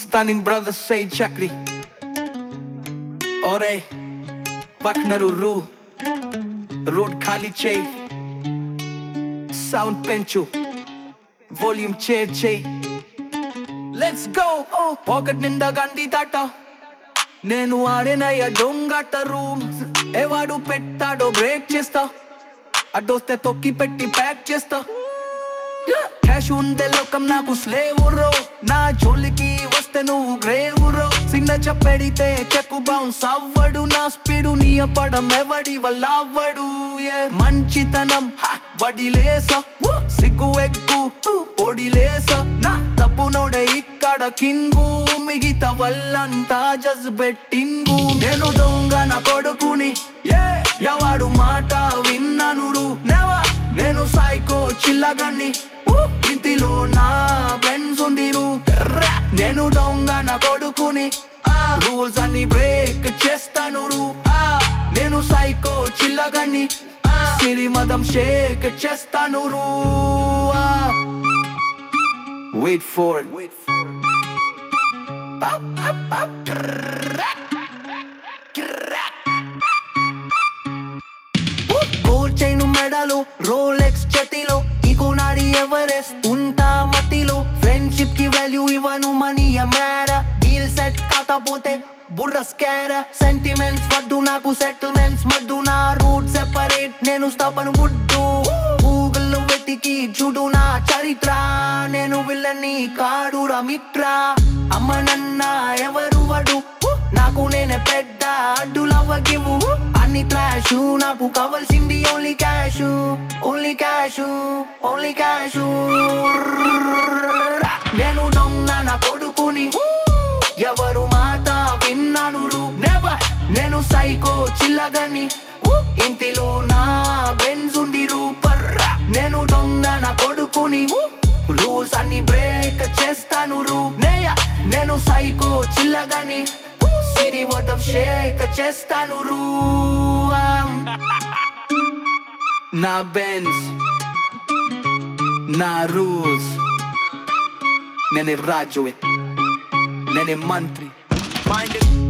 Stunning brothers say chakri Ore Paknaru ru Road khali chey Sound penchu Volume చే చేయి let's go pocket నిండా గండి దాట నేను ఆడినయ్య దొంగట rooms ఎవడు పెట్టాడో బ్రేక్ చేస్తా అడ్డొస్తే తొక్కి పెట్టి ప్యాక్ చేస్తా క్యాష్ ఉందే లోకం నాకు స్లేవ్ రో నా జోలికి వస్తే నువ్వు గ్రేవ్ రో సిగ్నేచర్ పెడితే చెక్కు బౌన్స్ అవ్వడు నా స్పీడు నీ పడం ఎవడి వల్ల అవ్వడు ఏ మంచితనం హ, వడిలేస సిగ్గు ఎగ్గు ఒడిలేస నా తప్పు నోడే ఇక్కడ కింగు మిగతా వల్లంతా జజ్ బెట్టింగు నేను దొంగ నా కొడుకుని ఏ ఎవడు మాట విన్ననుడు నెవా నేను సైకో చిల్లగన్ని ఇంటిలో నా ఫ్రెండ్స్ ఉండిరు రా. నేను దొంగ నా కొడుకుని రూల్స్ అన్ని బ్రేక్ చేస్తాను రు. ఆ, నేను సైకో చిల్లగన్ని సిరి మదం షేక్ చేస్తాను రు. ఆ. Wait for it. Wait for it. Up, up, up. Crack. Crack. Gold chain మెడలో రోలెక్స్ చేతిలో ఇగో నాడి ఎవరెస్ట్ ఉంటా మతిలో ఫ్రెండ్షిప్ కి వాల్యూ ఇవ్వను మనీ మేర డీల్ సెట్ కాకపోతే బుర్ర స్కార సెంటిమెంట్స్ వద్దు నాకు సెటిల్మెంట్స్ మద్దు నా రూట్ సెపరేట్ నేను స్థాపన గుడ్డు గూగుల్లో వెతికి చూడు నా చరిత్ర నేను విల్లని కాడురా మిత్ర అమ్మ నన్న ఎవరు వడు నాకు నేనే పెద్ద అడ్డులవ్వగివు అన్ని ట్రాష్ నాకు కావాల్సింది only cash only cash only cash నేను దొంగ నా కొడుకుని ఎవరు మాట విన్నాను నెవర్ నేను సైకో చిల్లగని ఇంటిలో నా బెన్స్ ఉండి పర్రా నేను దొంగ నా కొడుకుని రూల్స్ అన్ని బ్రేక్ చేస్తాను రూ నేయ నేను సైకో చిల్లగని సిరి మొత్తం షేక్ చేస్తాను రూ నా బెన్స్ నా రూల్స్ నేను రాజువే నేనే మంత్రి మైండ్